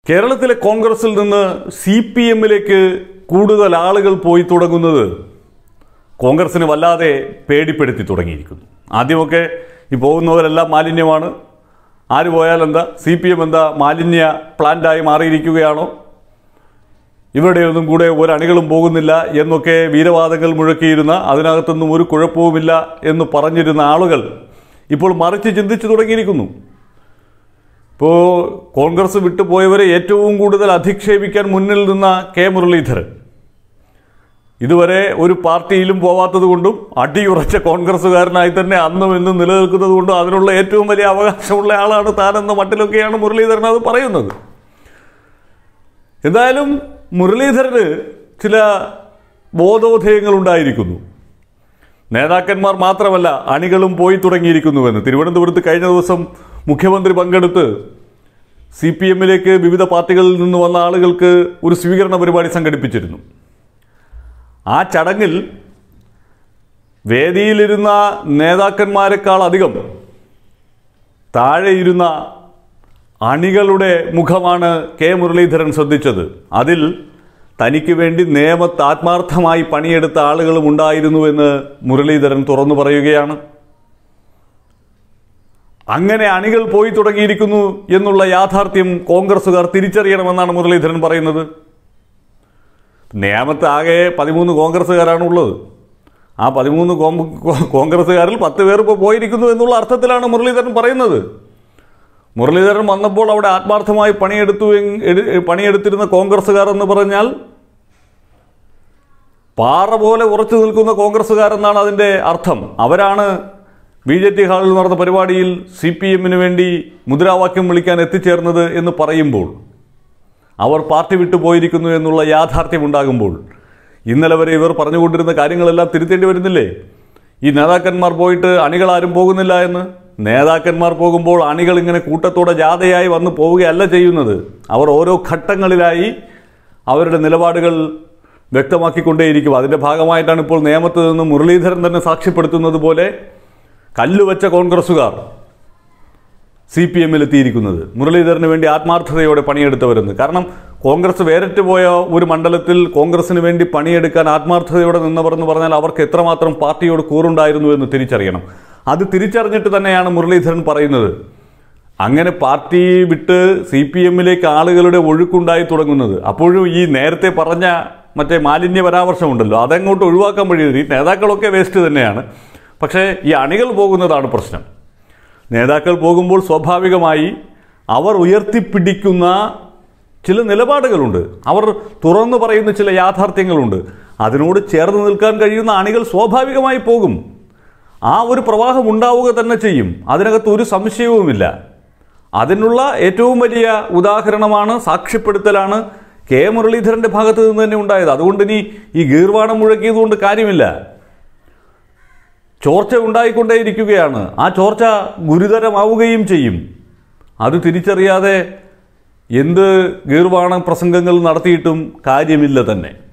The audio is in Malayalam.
കേരളത്തിലെ കോൺഗ്രസിൽ നിന്ന് സി പി എമ്മിലേക്ക് കൂടുതൽ ആളുകൾ പോയി തുടങ്ങുന്നത് കോൺഗ്രസിന് വല്ലാതെ പേടിപ്പെടുത്തി തുടങ്ങിയിരിക്കുന്നു ആദ്യമൊക്കെ ഈ പോകുന്നവരെല്ലാം മാലിന്യമാണ് ആര് പോയാൽ എന്താ സി പി എം എന്താ മാലിന്യ പ്ലാന്റായി മാറിയിരിക്കുകയാണോ ഇവരുടെയൊന്നും കൂടെ ഒരണികളും പോകുന്നില്ല എന്നൊക്കെ വീരവാദങ്ങൾ മുഴക്കിയിരുന്ന അതിനകത്തൊന്നും ഒരു കുഴപ്പവുമില്ല എന്ന് പറഞ്ഞിരുന്ന ആളുകൾ ഇപ്പോൾ മറിച്ച് ചിന്തിച്ചു തുടങ്ങിയിരിക്കുന്നു ഇപ്പോൾ കോൺഗ്രസ് വിട്ടുപോയവരെ ഏറ്റവും കൂടുതൽ അധിക്ഷേപിക്കാൻ മുന്നിൽ നിന്ന കെ മുരളീധരൻ ഇതുവരെ ഒരു പാർട്ടിയിലും പോവാത്തത് കൊണ്ടും അടിയുറച്ച കോൺഗ്രസ്സുകാരനായി തന്നെ അന്നും ഇന്നും നിലനിൽക്കുന്നത് കൊണ്ടും അതിനുള്ള ഏറ്റവും വലിയ അവകാശമുള്ള ആളാണ് താനെന്ന മട്ടിലൊക്കെയാണ് മുരളീധരൻ അത് പറയുന്നത് എന്തായാലും മുരളീധരന് ചില ബോധോധയങ്ങൾ ഉണ്ടായിരിക്കുന്നു നേതാക്കന്മാർ മാത്രമല്ല അണികളും പോയി തുടങ്ങിയിരിക്കുന്നുവെന്ന് തിരുവനന്തപുരത്ത് കഴിഞ്ഞ ദിവസം മുഖ്യമന്ത്രി പങ്കെടുത്ത് സി പി എമ്മിലേക്ക് വിവിധ പാർട്ടികളിൽ നിന്ന് വന്ന ആളുകൾക്ക് ഒരു സ്വീകരണ പരിപാടി സംഘടിപ്പിച്ചിരുന്നു ആ ചടങ്ങിൽ വേദിയിലിരുന്ന നേതാക്കന്മാരെക്കാൾ അധികം താഴെ ഇരുന്ന അണികളുടെ മുഖമാണ് കെ മുരളീധരൻ ശ്രദ്ധിച്ചത് അതിൽ തനിക്ക് വേണ്ടി നേമത്ത് ആത്മാർത്ഥമായി പണിയെടുത്ത ആളുകളും ഉണ്ടായിരുന്നുവെന്ന് മുരളീധരൻ തുറന്നു പറയുകയാണ് അങ്ങനെ അണികൾ പോയി തുടങ്ങിയിരിക്കുന്നു എന്നുള്ള യാഥാർത്ഥ്യം കോൺഗ്രസുകാർ തിരിച്ചറിയണമെന്നാണ് മുരളീധരൻ പറയുന്നത് നേമത്ത് ആകെ പതിമൂന്ന് കോൺഗ്രസ്സുകാരാണ് ഉള്ളത് ആ പതിമൂന്ന് കോൺഗ്രസ്സുകാരിൽ പത്ത് പേർ ഇപ്പോൾ പോയിരിക്കുന്നു എന്നുള്ള അർത്ഥത്തിലാണ് മുരളീധരൻ പറയുന്നത് മുരളീധരൻ വന്നപ്പോൾ അവിടെ ആത്മാർത്ഥമായി പണിയെടുത്തു എങ്- എട്- പണിയെടുത്തിരുന്ന കോൺഗ്രസ്സുകാർ എന്ന് പറഞ്ഞാൽ പാറ പോലെ ഉറച്ചു നിൽക്കുന്ന കോൺഗ്രസ്സുകാരെന്നാണ് അതിൻ്റെ അർത്ഥം അവരാണ് ബി ജെ ടി ഹാളിൽ നടന്ന പരിപാടിയിൽ സി പി എമ്മിന് വേണ്ടി മുദ്രാവാക്യം വിളിക്കാൻ എത്തിച്ചേർന്നത് എന്ന് പറയുമ്പോൾ അവർ പാർട്ടി വിട്ടു പോയിരിക്കുന്നു എന്നുള്ള യാഥാർത്ഥ്യം ഉണ്ടാകുമ്പോൾ ഇന്നലെ വരെ ഇവർ പറഞ്ഞുകൊണ്ടിരുന്ന കാര്യങ്ങളെല്ലാം തിരുത്തേണ്ടി വരുന്നില്ലേ ഈ നേതാക്കന്മാർ പോയിട്ട് അണികളാരും പോകുന്നില്ല എന്ന് നേതാക്കന്മാർ പോകുമ്പോൾ അണികൾ ഇങ്ങനെ കൂട്ടത്തോടെ ജാഥയായി വന്ന് പോവുകയല്ല ചെയ്യുന്നത് അവർ ഓരോ ഘട്ടങ്ങളിലായി അവരുടെ നിലപാടുകൾ വ്യക്തമാക്കിക്കൊണ്ടേയിരിക്കും അതിൻ്റെ ഭാഗമായിട്ടാണ് ഇപ്പോൾ നിയമത്തിൽ നിന്ന് മുരളീധരൻ തന്നെ സാക്ഷ്യപ്പെടുത്തുന്നത് പോലെ കല്ലുവച്ച കോൺഗ്രസ്സുകാർ സി പി എമ്മിൽ എത്തിയിരിക്കുന്നത് മുരളീധരന് വേണ്ടി ആത്മാർത്ഥതയോടെ പണിയെടുത്തവരെന്ന് കാരണം കോൺഗ്രസ് വേറിട്ട് പോയ ഒരു മണ്ഡലത്തിൽ കോൺഗ്രസിന് വേണ്ടി പണിയെടുക്കാൻ ആത്മാർത്ഥതയോടെ നിന്നവർ എന്ന് പറഞ്ഞാൽ അവർക്ക് എത്രമാത്രം പാർട്ടിയോട് കൂറുണ്ടായിരുന്നു എന്ന് തിരിച്ചറിയണം അത് തിരിച്ചറിഞ്ഞിട്ട് തന്നെയാണ് മുരളീധരൻ പറയുന്നത് അങ്ങനെ പാർട്ടി വിട്ട് സി പി എമ്മിലേക്ക് ആളുകളുടെ ഒഴുക്കുണ്ടായി തുടങ്ങുന്നത് അപ്പോഴും ഈ നേരത്തെ പറഞ്ഞ മറ്റേ മാലിന്യ പരാമർശമുണ്ടല്ലോ അതങ്ങോട്ട് ഒഴിവാക്കാൻ വഴിയില്ല ഈ നേതാക്കളൊക്കെ വേസ്റ്റ് തന്നെയാണ് പക്ഷേ ഈ അണികൾ പോകുന്നതാണ് പ്രശ്നം നേതാക്കൾ പോകുമ്പോൾ സ്വാഭാവികമായി അവർ ഉയർത്തിപ്പിടിക്കുന്ന ചില നിലപാടുകളുണ്ട് അവർ തുറന്നു പറയുന്ന ചില യാഥാർത്ഥ്യങ്ങളുണ്ട് അതിനോട് ചേർന്ന് നിൽക്കാൻ കഴിയുന്ന അണികൾ സ്വാഭാവികമായി പോകും ആ ഒരു പ്രവാഹം ഉണ്ടാവുക തന്നെ ചെയ്യും അതിനകത്ത് ഒരു സംശയവുമില്ല അതിനുള്ള ഏറ്റവും വലിയ ഉദാഹരണമാണ് സാക്ഷ്യപ്പെടുത്തലാണ് കെ മുരളീധരന്റെ ഭാഗത്ത് നിന്ന് തന്നെ ഉണ്ടായത് അതുകൊണ്ട് ഇനി ഈ ഗീർവാണം മുഴക്കിയതുകൊണ്ട് കാര്യമില്ല ചോർച്ച ഉണ്ടായിക്കൊണ്ടേയിരിക്കുകയാണ് ആ ചോർച്ച ഗുരുതരമാവുകയും ചെയ്യും അത് തിരിച്ചറിയാതെ എന്ത് ഗീർവാണ പ്രസംഗങ്ങൾ നടത്തിയിട്ടും കാര്യമില്ല തന്നെ